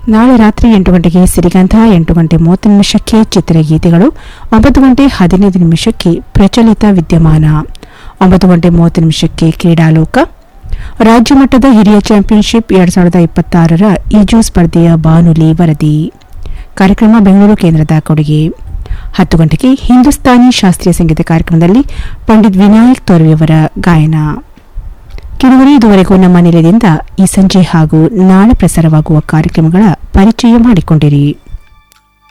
ನಾಳೆ ರಾತ್ರಿ ಎಂಟು ಗಂಟೆಗೆ ಸಿರಿಗಂಧ ಎಂಟು ಗಂಟೆ ಮೂವತ್ತು ನಿಮಿಷಕ್ಕೆ ಚಿತ್ರಗೀತೆಗಳು ಒಂಬತ್ತು ಗಂಟೆ ಹದಿನೈದು ನಿಮಿಷಕ್ಕೆ ಪ್ರಚಲಿತ ವಿದ್ಯಮಾನ ಒಂಬತ್ತು ಗಂಟೆ ಮೂವತ್ತು ನಿಮಿಷಕ್ಕೆ ಕ್ರೀಡಾಲೋಕ ರಾಜ್ಯ ಮಟ್ಟದ ಹಿರಿಯ ಚಾಂಪಿಯನ್ಶಿಪ್ ಎರಡ್ ಸಾವಿರದ ಇಪ್ಪತ್ತಾರರ ಈಜು ಸ್ಪರ್ಧೆಯ ಬಾನುಲಿ ವರದಿ ಕಾರ್ಯಕ್ರಮ ಬೆಂಗಳೂರು ಕೇಂದ್ರದ ಕೊಡುಗೆ ಹತ್ತು ಗಂಟೆಗೆ ಹಿಂದೂಸ್ತಾನಿ ಶಾಸ್ತ್ರೀಯ ಸಂಗೀತ ಕಾರ್ಯಕ್ರಮದಲ್ಲಿ ಪಂಡಿತ್ ವಿನಾಯಕ್ ತೋರ್ವಿಯವರ ಗಾಯನ ಕಿರುವರೆ ಇದುವರೆಗೂ ನಮ್ಮ ನಿಲಯದಿಂದ ಈ ಸಂಜೆ ಹಾಗೂ ನಾಳೆ ಪ್ರಸಾರವಾಗುವ ಕಾರ್ಯಕ್ರಮಗಳ ಪರಿಚಯ ಮಾಡಿಕೊಂಡಿರಿ